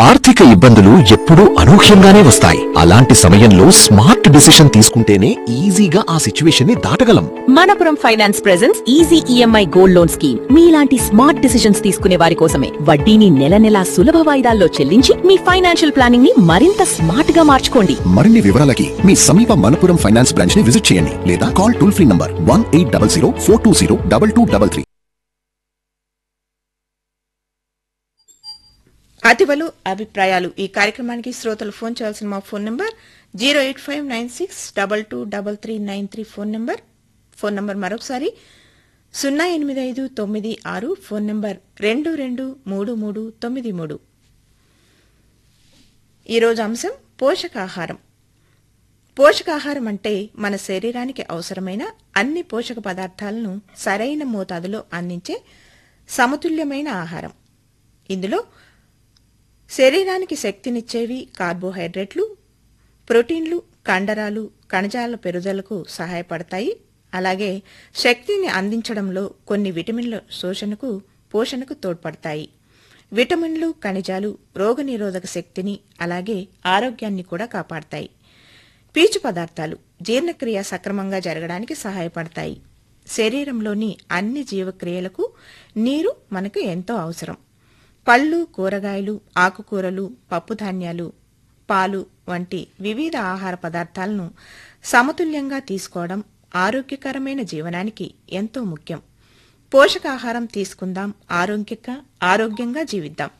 ఆర్థిక ఇబ్బందులు ఎప్పుడూ అనూహ్యంగానే వస్తాయి అలాంటి సమయంలో స్మార్ట్ డిసిషన్ తీసుకుంటేనే ఈజీగా ఆ సిచ్యువేషన్ ని దాటగలం Manappuram finance presents easy EMI gold loan scheme మీలాంటి స్మార్ట్ డిసిషన్స్ తీసుకునే వారి కోసమే వడ్డీని నెల నెలా సులభ వాయిదాల్లో చెల్లించి మీ ఫైనాన్షియల్ ప్లానింగ్ ని మరింత స్మార్ట్ గా మార్చుకోండి మరిన్ని వివరాలకి మీ సమీప మనపురం ఫైనాన్స్ బ్రాంచ్ ని విజిట్ చేయండి లేదా call toll free number one eight double zero four two zero double two double three అతివలు అభిప్రాయాలు ఈ కార్యక్రమానికి శ్రోతలు ఫోన్ చేయాల్సిన మా phone number zero eight five nine six double two double three nine three phone number phone number మరొకసారి సున్నా ఎనిమిది ఐదు తొమ్మిది ఆరు ఫోన్ నంబర్ రెండు రెండు మూడు మూడు తొమ్మిది మూడు ఈరోజు అంశం పోషకాహారం పోషకాహారం అంటే మన శరీరానికి అవసరమైన అన్ని పోషక పదార్థాలను సరైన మోతాదులో అందించే సమతుల్యమైన ఆహారం ఇందులో శరీరానికి శక్తినిచ్చేవి కార్బోహైడ్రేట్లు ప్రోటీన్లు కండరాలు కణజాల పెరుగుదలకు సహాయపడతాయి అలాగే శక్తిని అందించడంలో కొన్ని విటమిన్ల శోషణకు పోషణకు తోడ్పడతాయి విటమిన్లు ఖనిజాలు రోగనిరోధక శక్తిని అలాగే ఆరోగ్యాన్ని కూడా కాపాడతాయి పీచు పదార్థాలు జీర్ణక్రియ సక్రమంగా జరగడానికి సహాయపడతాయి శరీరంలోని అన్ని జీవక్రియలకు నీరు మనకు ఎంతో అవసరం పళ్ళు కూరగాయలు ఆకుకూరలు పప్పుధాన్యాలు పాలు వంటి వివిధ ఆహార పదార్థాలను సమతుల్యంగా తీసుకోవడం ఆరోగ్యకరమైన జీవనానికి ఎంతో ముఖ్యం పోషకాహారం తీసుకుందాం ఆరోగ్యంగా ఆరోగ్యంగా జీవిద్దాం